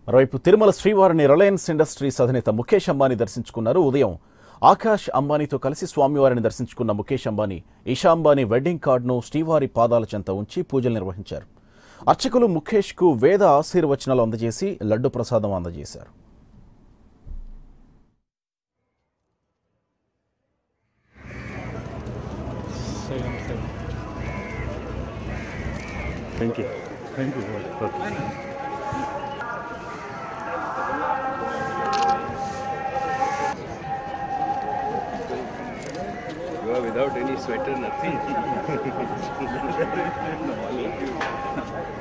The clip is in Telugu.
మరోవైపు తిరుమల శ్రీవారిని రిలయన్స్ ఇండస్ట్రీస్ అధినేత ముఖేష్ అంబానీ దర్శించుకున్నారు ఉదయం ఆకాష్ అంబానీతో కలిసి స్వామివారిని దర్శించుకున్న ముఖేష్ అంబానీ ఈషా అంబానీ వెడ్డింగ్ కార్డును శ్రీవారి పాదాల చెంత ఉంచి పూజలు నిర్వహించారు అర్చకులు ముఖేష్కు వేద ఆశీర్వచనాలు అందజేసి లడ్డు ప్రసాదం అందజేశారు thank you thank you okay You are without any sweater, nothing.